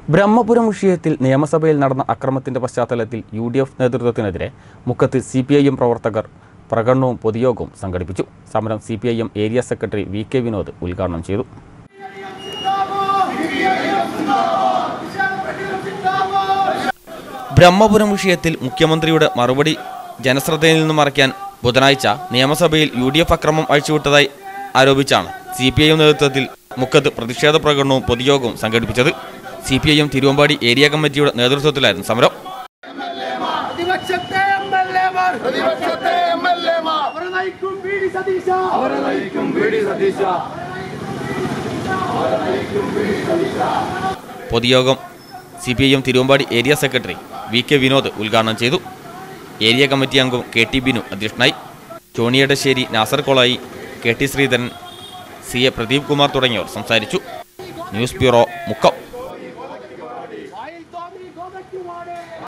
ബ്രഹ്മപുരം വിഷയത്തിൽ നിയമസഭയിൽ നടന്ന അക്രമത്തിന്റെ പശ്ചാത്തലത്തിൽ യു ഡി എഫ് നേതൃത്വത്തിനെതിരെ മുക്കത്ത് സി പി ഐ എം പ്രവർത്തകർ പ്രകടനവും പൊതുയോഗവും സംഘടിപ്പിച്ചു സമരം C P I M area secretary V K Vinod ഉദ്ഘാടനം ചെയ്തു ബ്രഹ്മപുരം വിഷയത്തിൽ മുഖ്യമന്ത്രിയുടെ മറുപടി ജനശ്രദ്ധയിൽ നിന്ന് മറയ്ക്കാൻ ബുധനാഴ്ച നിയമസഭയിൽ യു ഡി എഫ് അക്രമം അഴിച്ചുവിട്ടതായി ആരോപിച്ചാണ് സി പി ഐ എം നേതൃത്വത്തിൽ മുക്കത്ത് പ്രതിഷേധ പ്രകടനവും പൊതുയോഗവും സംഘടിപ്പിച്ചത് C P I M Thiruvambadi area കമ്മിറ്റിയുടെ നേതൃത്വത്തിലായിരുന്നു സമരം പ്രതിപക്ഷത്തെ എം എൽ എമാർ പ്രതിപക്ഷത്തെ എം എൽ എമാർ അവരെ നയിക്കും വി ഡി സതീശ അവരെ നയിക്കും വി ഡി സതീശ പൊതുയോഗം C P I M Thiruvambadi area secretary V K Vinod ഉദ്ഘാടനം ചെയ്തു ഏരിയ കമ്മിറ്റി അംഗം കെ ടി ബിനു അധ്യക്ഷനായി Choniyadassery Nasar Kolayi K T Sreedharan C A Pradeep Kumar തുടങ്ങിയവർ സംസാരിച്ചു ന്യൂസ് ബ്യൂറോ മുക്കം